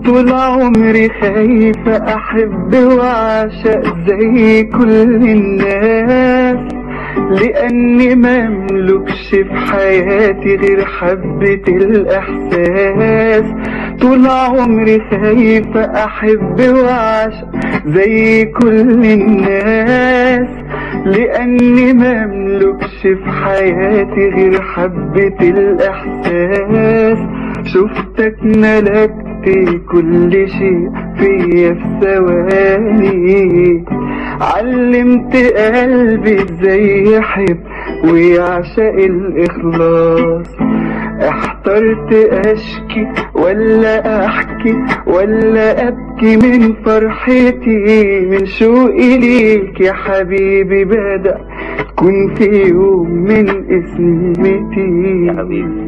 طول عمري خايفة أحب وأعشق زي كل الناس لأني مملكش في حياتي غير حبة الإحساس طول عمري خايفة أحب وأعشق زي كل الناس لأني مملكش في حياتي غير حبة الإحساس شفتك ملكت كل شيء فيا في ثواني علمت قلبي ازاي يحب ويعشق الإخلاص احترت اشكي ولا احكي ولا ابكي من فرحتي من شوقي ليك يا حبيبي بدأ تكون في يوم من اسمتي يا حبيبي